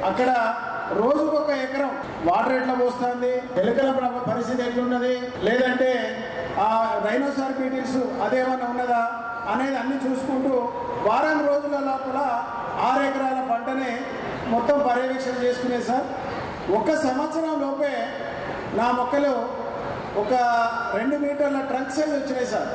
అక్కడ రోజుకు ఒక ఎకరం వాటర్ ఎట్లా పోస్తుంది ఎలుకల ప్ర- పరిస్థితి ఎట్లున్నది లేదంటే ఆ రైనోసార్ బీటిల్స్ అదేమన్నా ఉన్నదా అనేది అన్ని చూసుకుంటూ వారం రోజుల లోపల ఆరు ఎకరాల పంటని మొత్తం పర్యవేక్షణ చేసుకునే సార్ ఒక సంవత్సరం లోపే నా మొక్కలు ఒక రెండు మీటర్ల ట్రంక్ సైజ్ వచ్చినాయి సార్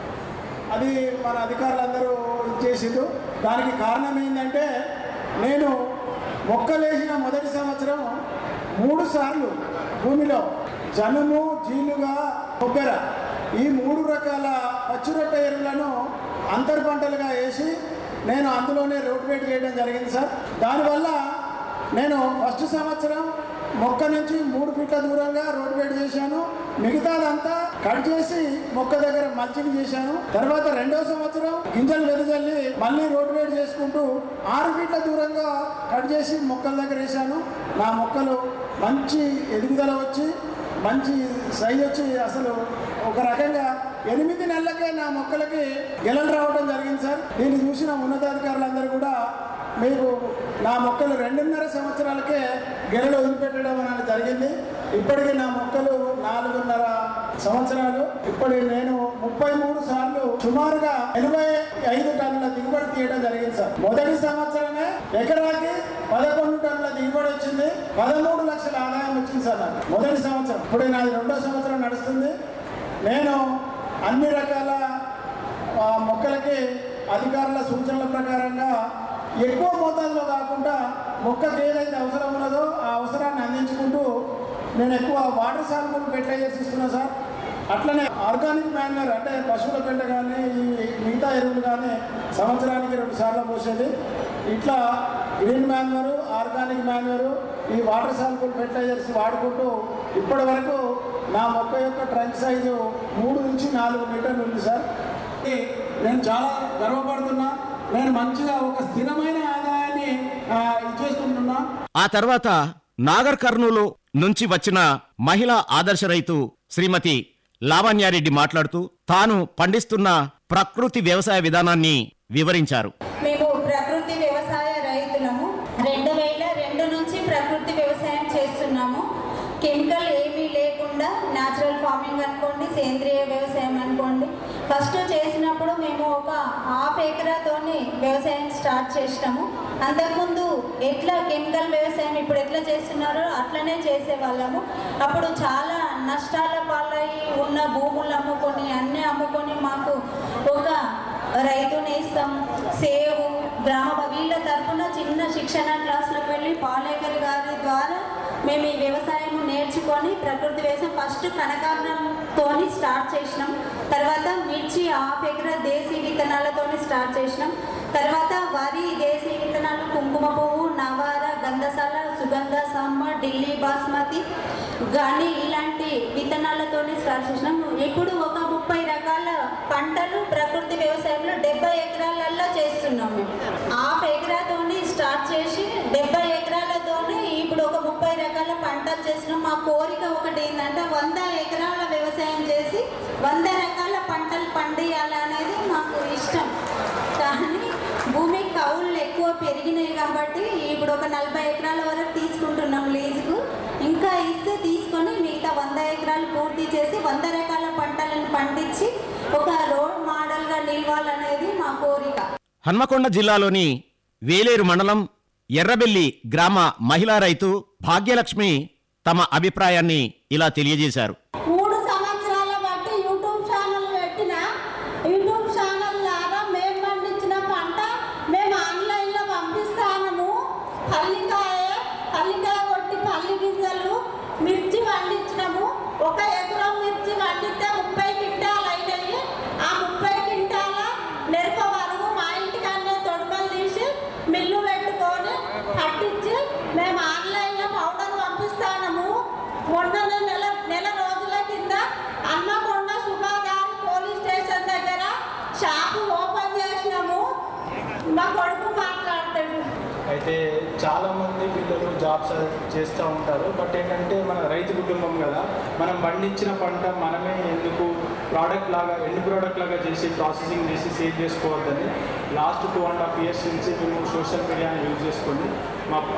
అది మన అధికారులందరూ ఇది చేసిండు దానికి కారణం ఏంటంటే నేను మొక్కలేసిన మొదటి సంవత్సరం మూడు సార్లు భూమిలో జనుము జీలుగా కొబ్బెర ఈ మూడు రకాల పచ్చిరొట్ట ఎరువులను అంతర్ పంటలుగా వేసి నేను అందులోనే రోటివేట్ చేయడం జరిగింది సార్ దానివల్ల నేను ఫస్ట్ సంవత్సరం మొక్క నుంచి మూడు ఫీట్ల దూరంగా రోడ్ బెడ్ చేశాను మిగతాదంతా కట్ చేసి మొక్క దగ్గర మల్చింగ్ చేశాను తర్వాత రెండో సంవత్సరం గింజలు వెదజల్లి మళ్ళీ రోడ్ బెడ్ చేసుకుంటూ ఆరు ఫీట్ల దూరంగా కట్ చేసి మొక్కల దగ్గర వేశాను నా మొక్కలు మంచి ఎదుగుదల వచ్చి మంచి సైజ్ వచ్చి అసలు ఒక రకంగా ఎనిమిది నెలలకే నా మొక్కలకి గెలలు రావడం జరిగింది సార్ దీన్ని చూసిన ఉన్నతాధికారులందరూ కూడా మీకు నా మొక్కలు రెండున్నర సంవత్సరాలకే గెలలు వదిలిపెట్టడం అనేది జరిగింది ఇప్పటికి నా మొక్కలు నాలుగున్నర సంవత్సరాలు ఇప్పటికి నేను ముప్పై మూడు సార్లు సుమారుగా ఎనభై ఐదు టన్నుల దిగుబడి తీయడం జరిగింది సార్ మొదటి సంవత్సరమే ఎకరాకి పదకొండు టన్నుల దిగుబడి వచ్చింది పదమూడు లక్షల ఆదాయం వచ్చింది సార్ నాకు మొదటి సంవత్సరం ఇప్పుడు నాది రెండో సంవత్సరం నడుస్తుంది నేను అన్ని రకాల ఆ మొక్కలకి అధికారుల సూచనల ప్రకారంగా ఎక్కువ మోతాదులో కాకుండా మొక్కకి ఏదైతే అవసరం ఉన్నదో ఆ అవసరాన్ని అందించుకుంటూ నేను ఎక్కువ వాటర్ శాంపుల్ ఫెర్టిలైజర్స్ ఇస్తున్నా సార్ అట్లనే ఆర్గానిక్ మాన్యూర్ అంటే పశువుల పెంట కానీ ఈ మిగతా ఎరువులు కానీ సంవత్సరానికి రెండు సార్లు పోసేది ఇట్లా గ్రీన్ మాన్యూర్ ఆర్గానిక్ మాన్యూర్ ఈ వాటర్ శాంపుల్ ఫెర్టిలైజర్స్ వాడుకుంటూ ఇప్పటి వరకు నా మొక్క యొక్క ట్రంక్ సైజు మూడు నుంచి నాలుగు మీటర్లు ఉంది సార్ నేను చాలా గర్వపడుతున్నా నేను మంచిగా ఒక స్థిరమైన ఆదాయాన్ని ఆ, ఇచ్చేసుకుంటున్నా ఆ తర్వాత నాగర్ కర్నూలు నుంచి వచ్చిన మహిళా ఆదర్శ రైతు శ్రీమతి లావణ్యారెడ్డి మాట్లాడుతూ తాను పండిస్తున్న ప్రకృతి వ్యవసాయ విధానాన్ని వివరించారు మేము ప్రకృతి వ్యవసాయ రైతులము రెండు వేల రెండు నుంచి ప్రకృతి వ్యవసాయం చేస్తున్నాము కెమికల్ ఏమీ లేకుండా న్యాచురల్ ఫార్మింగ్ అనుకోండి సేంద్రియ వ్యవసాయం అనుకోండి ఫస్ట్ చేసినప్పుడు మేము ఒక హాఫ్ ఎకరాతోని వ్యవసాయం స్టార్ట్ చేసినాము అంతకుముందు ఎట్లా కెమికల్ వ్యవసాయం ఇప్పుడు ఎట్లా చేస్తున్నారో అట్లనే చేసేవాళ్ళము అప్పుడు చాలా నష్టాల పాలయ్యి ఉన్న భూములు అమ్ముకొని అన్నీ అమ్ముకొని మాకు ఒక రైతు నేస్తం సేవు గ్రామ వీళ్ళ తరఫున చిన్న శిక్షణ క్లాసులకు వెళ్ళి పాలేకర్ గారి ద్వారా మేము ఈ వ్యవసాయం నేర్చుకొని ప్రకృతి వ్యవసాయం ఫస్ట్ కనకాంబరంతోని స్టార్ట్ చేసినాం తర్వాత మిర్చి హాఫ్ ఎకరా దేశీ విత్తనాలతోని స్టార్ట్ చేసినాం తర్వాత వరి దేశీ విత్తనాలు కుంకుమ పువ్వు నవార గంధసాల సుగంధ సాంబ ఢిల్లీ బాస్మతి గాని ఇలాంటి విత్తనాలతోని స్టార్ట్ చేసినాం ఇప్పుడు ఒక ముప్పై రకాల పంటలు ప్రకృతి వ్యవసాయంలో డెబ్బై ఎకరాలలో చేస్తున్నాం మేము హాఫ్ ఎకరాతోని స్టార్ట్ చేసి డెబ్బై ఎకరాలతోని ఇప్పుడు ఒక ముప్పై రకాల పంటలు చేసినాం మా కోరిక ఒకటి ఏంటంటే వంద ఎకరాల వ్యవసాయం చేసి వంద రకాల పంటలు పండియాలనేది మాకు ఇష్టం కానీ భూమి కౌలు ఎక్కువ పెరిగినాయి కాబట్టి ఇప్పుడు ఒక నలభై ఎకరాల వరకు తీసుకుంటున్నాం లీజుకు ఇంకా ఇస్తే తీసుకొని మిగతా వంద ఎకరాలు పూర్తి చేసి వంద రకాల పంటలను పండించి ఒక రోడ్ మోడల్గా నిలవాలనేది మా కోరిక హన్మకొండ జిల్లాలోని వేలేరు మండలం ఎర్రబెల్లి గ్రామ మహిళా రైతు భాగ్యలక్ష్మి తమ అభిప్రాయాన్ని ఇలా తెలియజేశారు మూడు సంవత్సరాల బట్టి యూట్యూబ్ ఛానల్ పెట్టిన యూట్యూబ్ ఛానల్ ద్వారా మేము పండించిన పంట మేము ఆన్లైన్లో పంపిస్తాము పల్లికాయ పల్లికాయ కొట్టి పల్లి గింజలు మిర్చి పండించినాము ఒక ఎకరం మిర్చి పండితే ముప్పై క్వింటాలు అయినాయి ఆ ముప్పై క్వింటాల నెరప వరకు మా ఇంటికన్నే తొడుమలు తీసి మిల్లు పెట్టుకొని పట్టించి మేము ఆన్లైన్లో పౌడర్ పంపిస్తాము మొన్న నెల నెల రోజుల కింద అన్నకొండ సుమా గారి పోలీస్ స్టేషన్ దగ్గర షాపు ఓపెన్ చేసినాము మా కొడుకు మాట్లాడతాడు అయితే చాలామంది పిల్లలు జాబ్స్ చేస్తూ ఉంటారు బట్ ఏంటంటే మన రైతు కుటుంబం కదా మనం పండించిన పంట మనమే ఎందుకు ప్రోడక్ట్ లాగా ఎండ్ ప్రోడక్ట్ లాగా చేసి ప్రాసెసింగ్ చేసి సేల్ చేసుకోవద్దని last two and half years నుంచి మేము సోషల్ మీడియాని యూజ్ చేసుకొని మా